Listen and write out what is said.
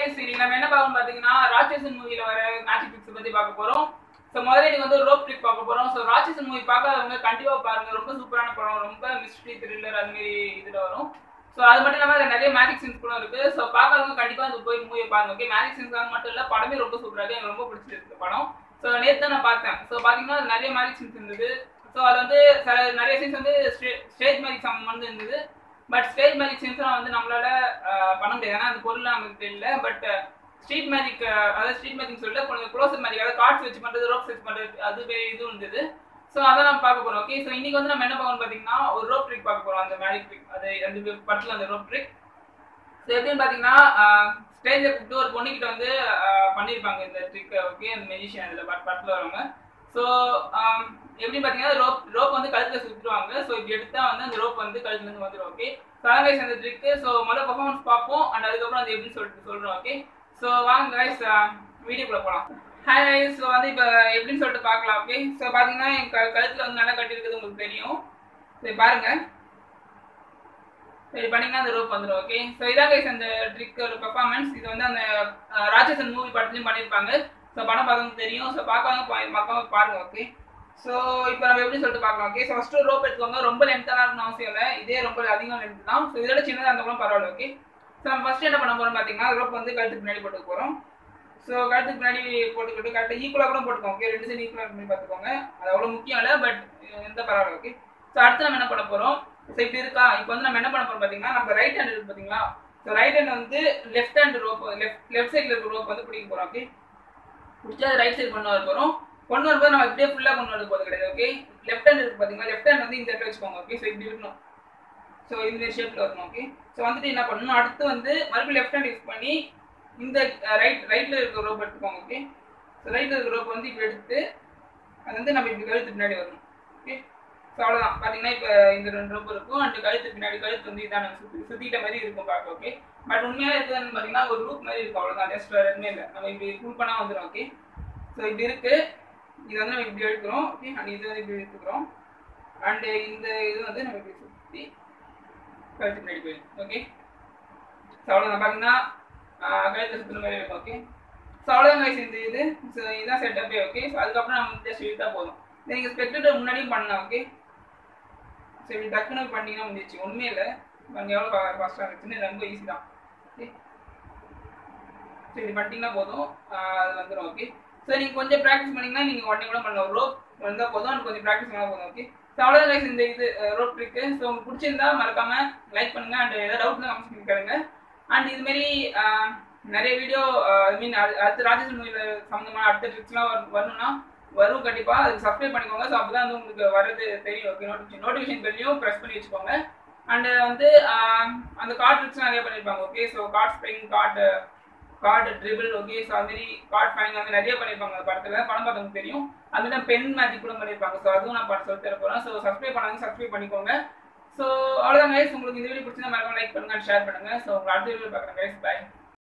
guys இன்னைக்கு நம்ம என்ன பார்க்கணும் பாத்தீங்கன்னா ராட்சசன் மூவில வர மேஜிக் ட்ரிக்ஸ் பத்தி பார்க்க போறோம் ஸோ முதல்ல இன்னைக்கு வந்து ரோப் ட்ரிக் பார்க்க போறோம் ஸோ ராட்சசன் மூவி பார்க்காதவங்க கண்டிப்பா பாருங்க ரொம்ப சூப்பரான படம் ரொம்ப மிஸ்ட்ரி த்ரில்லர் அது மாதிரி இதுல வரும் ஸோ அது மட்டும் இல்லாம அதுல நிறைய மேஜிக் சீன்ஸ் கூட இருக்கு ஸோ பார்க்காதவங்க கண்டிப்பா அது போய் மூவி பாருங்க ஓகே மேஜிக் சீன்ஸ் மட்டும் இல்ல படமே ரொம்ப சூப்பரா இருக்கு எனக்கு ரொம்ப பிடிச்சிருக்கு படம் ஸோ நேற்று தான் நான் பார்த்தேன் ஸோ பாத்தீங்கன்னா அதுல நிறைய மேஜிக் சீன்ஸ் இருந்தது ஸோ அது வந்து சில நிறைய சீன்ஸ் வந்து ஸ்டேஜ் மேஜிக் சம்மந்து இருந்தது பட் ஸ்டேஜ் மேஜிக் சீன்ஸ்லாம் வந்து நம்மளால அஹ், பண்ண முடியாது ஏன்னா அந்த பொருள் நமக்கு தெரியல பட் ஸ்ட்ரீட் மேஜிக் அதாவது ஸ்ட்ரீட் மேஜிக் சொல்லிட்டு கொஞ்சம் க்ளோஸ் மேஜிக் அதாவது கார்ட்ஸ் வச்சு பண்றது ரோப் வச்சு பண்றது அது வேற இது இருந்தது ஸோ அதான் நம்ம பார்க்க போறோம் ஓகே ஸோ இன்னைக்கு வந்து நம்ம என்ன பார்க்கணும் பார்த்தீங்கன்னா ஒரு ரோப் ட்ரிக் பார்க்க போறோம் அந்த மேஜிக் ட்ரிக் அது அந்த படத்துல அந்த ரோப் ட்ரிக் ஸோ எப்படின்னு பார்த்தீங்கன்னா ஸ்டேஜில் கூப்பிட்டு ஒரு பொண்ணுக்கிட்ட வந்து ஆஹ், பண்ணியிருப்பாங்க இந்த ட்ரிக் ஓகே அந்த மெஜிஷியன் இதில் படத்தில் வரவங்க ஸோ எப்படி பார்த்தீங்கன்னா ரோப் ரோப் வந்து கழுத்தில் சுற்றுவாங்க ஸோ இப்படி எடுத்தா வந்து அந்த ரோப் வந்து கழுத்துலேருந்து வந்துடும் ஓகே ஸோ அதான் guys அந்த ட்ரிக்கு ஸோ முதல்ல பர்ஃபார்மன்ஸ் பார்ப்போம் அண்ட் அதுக்கப்புறம் அது எப்படின்னு சொல்லிட்டு சொல்கிறோம் ஓகே ஸோ வாங்க கைஸ் வீடியோக்குள்ளே போகலாம் ஹாய் கைஸ் ஸோ வந்து இப்போ எப்படின்னு சொல்லிட்டு பார்க்கலாம் ஓகே ஸோ பார்த்தீங்கன்னா என் க கழுத்தில் வந்து நல்லா கட்டியிருக்கிறது உங்களுக்கு தெரியும் சரி பாருங்கள் சரி பண்ணீங்கன்னா அந்த ரோப் வந்துடும் ஓகே ஸோ இதான் கைஸ் அந்த ட்ரிக் ஒரு பெர்ஃபார்மன்ஸ் இது வந்து அந்த அஹ், ராட்சசன் மூவி படத்துலையும் பண்ணியிருப்பாங்க ஸோ படம் பார்த்தவங்க தெரியும் ஸோ பார்க்காம மக்காம பாருங்க ஓகே ஸோ இப்போ நம்ம எப்படி சொல்லிட்டு பார்க்கலாம் ஓகே ஸோ ஃபஸ்ட்டு ரோப் எடுத்துக்கோங்க ரொம்ப லென்த்தாக இருக்கணும் அவசியம் இல்லை இதே ரொம்ப அதிகம் லென்த் தான் ஸோ இதோட சின்னதாக இருந்தாலும் பரவாயில்ல ஓகே ஸோ நம்ம ஃபஸ்ட்டு என்ன பண்ண போகிறோம் பார்த்தீங்கன்னா ரோப் வந்து கழுத்துக்கு பின்னாடி போட்டுக்க போகிறோம் ஸோ கழுத்துக்கு பின்னாடி போட்டுக்கிட்டு கரெக்டாக ஈக்குவலாக கூட போட்டுக்கோங்க ஓகே ரெண்டு சைடு ஈக்குவலாக பண்ணி பார்த்துக்கோங்க அது அவ்வளோ முக்கியம் இல்லை பட் எந்த பரவாயில்ல ஓகே ஸோ அடுத்து நம்ம என்ன பண்ண போகிறோம் ஸோ இப்படி இருக்கா இப்போ வந்து நம்ம என்ன பண்ண போறோம் பார்த்தீங்கன்னா நம்ம ரைட் ஹேண்ட் இருக்கு பார்த்தீங்களா ஸோ ரைட் ஹேண்ட் வந்து left hand rope left left சைடில் இருக்க ரோப் வந்து பிடிக்க போகிறோம் ஓகே பிடிச்சா அது ரைட் சைடு கொண்டு வர போகிறோம் கொண்டு வரும்போது நம்ம இப்படியே ஃபுல்லாக கொண்டு வர போகிறது கிடையாது ஓகே லெஃப்ட் ஹேண்ட் இருக்கு பார்த்தீங்களா லெஃப்ட் ஹேண்ட் வந்து இந்த இடத்துல வச்சுக்கோங்க ஓகே ஸோ இப்படி இருக்கணும் ஸோ இந்த ஷேப்பில் வரணும் ஓகே ஸோ வந்துட்டு என்ன பண்ணணும் அடுத்து வந்து மறுபடியும் லெஃப்ட் ஹேண்ட் யூஸ் பண்ணி இந்த ரைட் ரைட்டில் இருக்க ரோப் எடுத்துக்கோங்க ஓகே ஸோ ரைட்டில் இருக்க ரோப் வந்து இப்போ எடுத்து அது வந்து நம்ம இப்படி கழுத்து பின்னாடி வரணும் ஓகே ஸோ அவ்வளோதான் பார்த்தீங்கன்னா இப்போ இந்த ரெண்டு ரோப் இருக்கும் அண்ட் கழுத்து பின்னாடி கழுத்து வந்து இதான் நம்ம சுற்றி சுற்றிட்ட மாதிரி இருக்கும் பார்க்க ஓகே பட் உண்மையாக இருக்குதுன்னு பார்த்தீங்கன்னா ஒரு ரூப் மாதிரி இருக்கும் அவ்வளோதான் ஜஸ்ட் வேறு எதுவுமே இல்லை நம்ம இப்படி ஃபுல் பண்ணால் வந்துடும் ஓகே ஸோ இப்படி இருக்கு இது வந்து நம்ம இப்படி எடுக்கிறோம் ஓகே அண்ட் இது வந்து இப்படி எடுத்துக்கிறோம் அண்டு இந்த இது வந்து நம்ம இப்படி சுற்றி கழுத்து பின்னாடி போயிடும் ஓகே ஸோ அவ்வளோதான் பார்த்தீங்கன்னா கழுத்து சுற்றுற மாதிரி இருக்கும் ஓகே ஸோ அவ்வளோதான் guys இந்த இது ஸோ இதுதான் செட்டப்பே ஓகே ஸோ அதுக்கப்புறம் நம்ம ஜஸ்ட் இழுத்தா போதும் இதை நீங்கள் ஸ்பெக்டேட்டர் முன்னாடியும் பண்ணலாம் ஓகே ஸோ இப்படி டக்குன்னு பண்ணீங்கன்னா முடிஞ்சிச்சு ஒன்றுமே இல்லை பாருங்க எவ்வளோ ஃபாஸ்ட்டாக இருந்துச்சுன்னு இது ரொம்ப ஈஸி தான் ஓகே ஸோ இப்படி பண்ணிட்டீங்கன்னா போதும் ஆஹ் அது வந்துடும் ஓகே ஸோ நீங்கள் கொஞ்சம் ப்ராக்டிஸ் பண்ணீங்கன்னா நீங்கள் உடனே கூட பண்ணலாம் ரோப் வந்தால் போதும் and கொஞ்சம் ப்ராக்டிஸ் பண்ணால் போதும் ஓகே ஸோ அவ்வளோ guys இந்த இது ரோப் ட்ரிக்கு ஸோ உங்களுக்கு பிடிச்சிருந்தா மறக்காம லைக் பண்ணுங்க அண்ட் ஏதாவது டவுட்னா கமெண்ட் பண்ணி கேளுங்க அண்ட் இதுமாரி நிறைய வீடியோ ஐ மீன் அடுத்த ராஜேஷ் மூவியில் சம்மந்தமான அடுத்த ட்ரிக்ஸ்லாம் வரும் வரணும்னா வரும் கண்டிப்பாக அதுக்கு சப்ஸ்கிரைப் பண்ணிக்கோங்க ஸோ அப்போ தான் வந்து உங்களுக்கு வர்றது தெரியும் ஓகே நோட்டிஃபிகேஷன் நோட்டிஃபிகேஷன் தெரியும் ப்ரெஸ் பண்ணி வச்சுக்கோங்க அண்ட் வந்து ஆஹ், அந்த கார்ட் ட்ரிக்ஸ் நிறைய பண்ணியிருப்பாங்க okay so card spring card card triple okay so அது மாதிரி கார்ட் ஃபைனிங் அந்த நிறைய பண்ணியிருப்பாங்க அந்த படத்தில் படம் பார்த்தவங்களுக்கு தெரியும் அது மாதிரி பென் மேஜிக் கூட பண்ணியிருப்பாங்க ஸோ அதுவும் நான் பார்த்து சொல்லி தர போகிறேன் ஸோ சப்ஸ்கிரைப் பண்ணாங்க சப்ஸ்கிரைப் பண்ணிக்கோங்க ஸோ அவ்வளோதான் கைஸ் உங்களுக்கு இந்த வீடியோ பிடிச்சிருந்தா மறக்காம லைக் பண்ணுங்க ஷேர் பண்ணுங்க ஸோ உங்களை அடுத்த வீடியோ பார்க்குறேன் கைஸ் பை